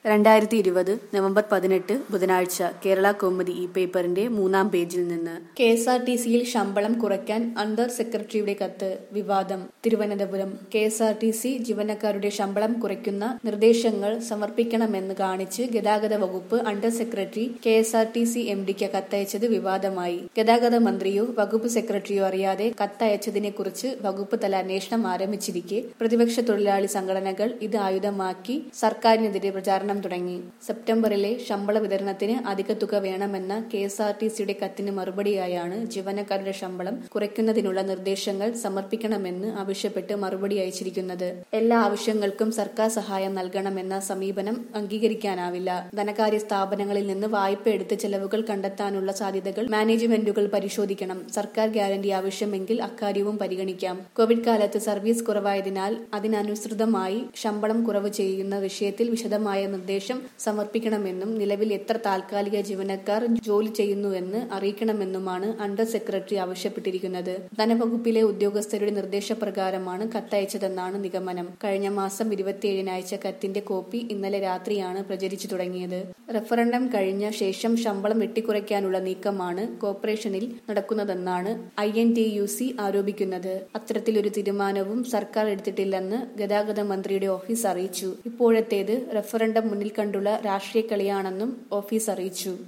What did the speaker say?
രണ്ടായിരത്തി ഇരുപത് നവംബർ പതിനെട്ട് ബുധനാഴ്ച കേരള കൗമുദി ഈ പേപ്പറിന്റെ മൂന്നാം പേജിൽ നിന്ന് കെ എസ് ആർ ടി സിയിൽ ശമ്പളം കുറയ്ക്കാൻ അണ്ടർ സെക്രട്ടറിയുടെ കത്ത് വിവാദം Thiruvananthapuram K S R T C ജീവനക്കാരുടെ ശമ്പളം കുറയ്ക്കുന്ന നിർദ്ദേശങ്ങൾ സമർപ്പിക്കണമെന്ന് കാണിച്ച് ഗതാഗത വകുപ്പ് under secretary K S R T C M ഡിക്ക് കത്തയച്ചത് വിവാദമായി ഗതാഗത മന്ത്രിയോ വകുപ്പ് സെക്രട്ടറിയോ അറിയാതെ കത്തയച്ചതിനെക്കുറിച്ച് വകുപ്പ് തല അന്വേഷണം ആരംഭിച്ചിരിക്കെ പ്രതിപക്ഷ തൊഴിലാളി സംഘടനകൾ ഇത് ആയുധമാക്കി സർക്കാരിനെതിരെ പ്രചാരണം തുടങ്ങി സെപ്റ്റംബറിലെ ശമ്പള വിതരണത്തിന് അധിക തുക വേണമെന്ന കെ എസ് ആർ ടി സിയുടെ കത്തിന് മറുപടിയായാണ് ജീവനക്കാരുടെ ശമ്പളം കുറയ്ക്കുന്നതിനുള്ള നിർദ്ദേശങ്ങൾ സമർപ്പിക്കണമെന്ന് ആവശ്യപ്പെട്ട് മറുപടി അയച്ചിരിക്കുന്നത് എല്ലാ ആവശ്യങ്ങൾക്കും സർക്കാർ സഹായം നൽകണമെന്ന സമീപനം അംഗീകരിക്കാനാവില്ല ധനകാര്യ സ്ഥാപനങ്ങളിൽ നിന്ന് വായ്പ എടുത്ത് ചെലവുകൾ കണ്ടെത്താനുള്ള സാധ്യതകൾ മാനേജ്മെന്റുകൾ പരിശോധിക്കണം സർക്കാർ ഗ്യാരണ്ടി ആവശ്യമെങ്കിൽ അക്കാര്യവും പരിഗണിക്കാം കോവിഡ് കാലത്ത് സർവീസ് കുറവായതിനാൽ അതിനനുസൃതമായി ശമ്പളം കുറവ് ചെയ്യുന്ന വിഷയത്തിൽ വിശദമായ നിർദ്ദേശം സമർപ്പിക്കണമെന്നും നിലവിൽ എത്ര താൽക്കാലിക ജീവനക്കാർ ജോലി ചെയ്യുന്നുവെന്ന് അറിയിക്കണമെന്നുമാണ് അണ്ടർ സെക്രട്ടറി ആവശ്യപ്പെട്ടിരിക്കുന്നത് ധനവകുപ്പിലെ ഉദ്യോഗസ്ഥരുടെ നിർദ്ദേശപ്രകാരമാണ് കത്തയച്ചതെന്നാണ് നിഗമനം കഴിഞ്ഞ മാസം ഇരുപത്തിയേഴിന് അയച്ച കത്തിന്റെ കോപ്പി ഇന്നലെ രാത്രിയാണ് പ്രചരിച്ചു തുടങ്ങിയത് റഫറണ്ടം കഴിഞ്ഞ ശേഷം ശമ്പളം വെട്ടിക്കുറയ്ക്കാനുള്ള നീക്കമാണ് കോർപ്പറേഷനിൽ നടക്കുന്നതെന്നാണ് I N T U C ആരോപിക്കുന്നത് അത്തരത്തിലൊരു തീരുമാനവും സർക്കാർ എടുത്തിട്ടില്ലെന്ന് ഗതാഗത മന്ത്രിയുടെ ഓഫീസ് അറിയിച്ചു ഇപ്പോഴത്തേത് റഫറണ്ടം മുന്നിൽ കണ്ടുള്ള രാഷ്ട്രീയ കളിയാണെന്നും ഓഫീസ് അറിയിച്ചു